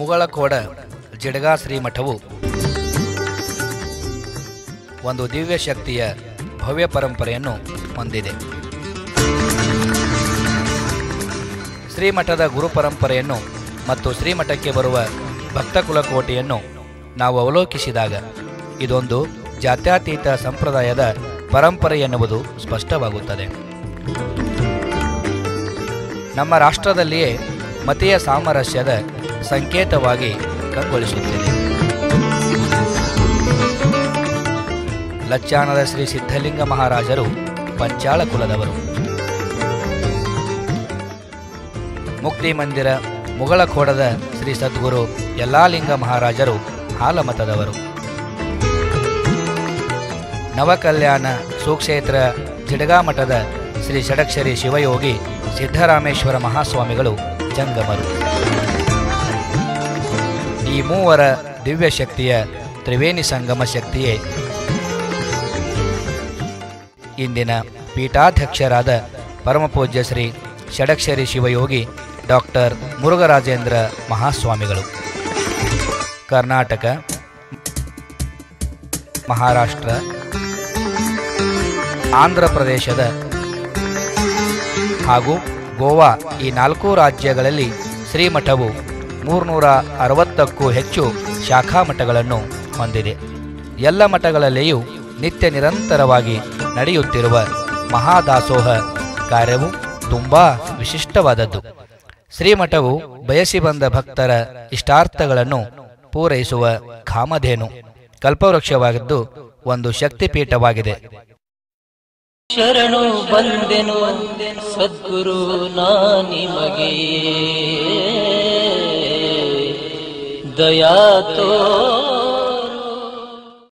ಮುಗಳಕೋಡ ಜಿಡಗಾ ಶ್ರೀಮಠವು ಒಂದು ದಿವ್ಯ ಶಕ್ತಿಯ ಭವ್ಯ ಪರಂಪರೆಯನ್ನು ಹೊಂದಿದೆ ಶ್ರೀಮಠದ ಗುರು ಪರಂಪರೆಯನ್ನು ಮತ್ತು ಶ್ರೀಮಠಕ್ಕೆ ಬರುವ ಭಕ್ತ ಕುಲಕೋಟೆಯನ್ನು ನಾವು ಅವಲೋಕಿಸಿದಾಗ ಇದೊಂದು ಜಾತ್ಯತೀತ ಸಂಪ್ರದಾಯದ ಪರಂಪರೆ ಎನ್ನುವುದು ಸ್ಪಷ್ಟವಾಗುತ್ತದೆ ನಮ್ಮ ರಾಷ್ಟ್ರದಲ್ಲಿಯೇ ಮತೀಯ ಸಾಮರಸ್ಯದ ಸಂಕೇತವಾಗಿ ಕಂಗೊಳಿಸುತ್ತಿದೆ ಲಚ್ಚಾನದ ಶ್ರೀ ಸಿದ್ಧಲಿಂಗ ಮಹಾರಾಜರು ಪಂಚಾಳ ಕುಲದವರು ಮುಕ್ತಿ ಮಂದಿರ ಮುಗಳಖೋಡದ ಶ್ರೀ ಸದ್ಗುರು ಯಲ್ಲಾಲಿಂಗ ಮಹಾರಾಜರು ಹಾಲಮತದವರು ನವಕಲ್ಯಾಣ ಸುಕ್ಷೇತ್ರ ಜಿಡಗಾ ಮಠದ ಶ್ರೀ ಷಡಕ್ಷರಿ ಶಿವಯೋಗಿ ಸಿದ್ದರಾಮೇಶ್ವರ ಮಹಾಸ್ವಾಮಿಗಳು ಜಂಗಮರು ಈ ಮೂವರ ದಿವ್ಯ ಶಕ್ತಿಯ ತ್ರಿವೇಣಿ ಸಂಗಮ ಶಕ್ತಿಯೇ ಇಂದಿನ ಪೀಠಾಧ್ಯಕ್ಷರಾದ ಪರಮಪೂಜ್ಯ ಶ್ರೀ ಷಡಕ್ಷರಿ ಶಿವಯೋಗಿ ಡಾಕ್ಟರ್ ಮುರುಘರಾಜೇಂದ್ರ ಮಹಾಸ್ವಾಮಿಗಳು ಕರ್ನಾಟಕ ಮಹಾರಾಷ್ಟ್ರ ಆಂಧ್ರ ಪ್ರದೇಶದ ಹಾಗೂ ಗೋವಾ ಈ ನಾಲ್ಕು ರಾಜ್ಯಗಳಲ್ಲಿ ಶ್ರೀಮಠವು ಮೂರ್ನೂರ ಅರವತ್ತಕ್ಕೂ ಹೆಚ್ಚು ಶಾಖಾ ಮಠಗಳನ್ನು ಹೊಂದಿದೆ ಎಲ್ಲ ಮಠಗಳಲ್ಲಿಯೂ ನಿತ್ಯ ನಿರಂತರವಾಗಿ ನಡೆಯುತ್ತಿರುವ ಮಹಾದಾಸೋಹ ಕಾರ್ಯವು ತುಂಬಾ ವಿಶಿಷ್ಟವಾದದ್ದು ಶ್ರೀಮಠವು ಬಯಸಿ ಬಂದ ಭಕ್ತರ ಇಷ್ಟಾರ್ಥಗಳನ್ನು ಪೂರೈಸುವ ಕಾಮಧೇನು ಕಲ್ಪವೃಕ್ಷವಾಗಿದ್ದು ಒಂದು ಶಕ್ತಿಪೀಠವಾಗಿದೆ ಶರಣು ಬಂದೆನು ಸದ್ಗುರು ನಾ ನಿಮಗೆ ದಯಾ ತೋ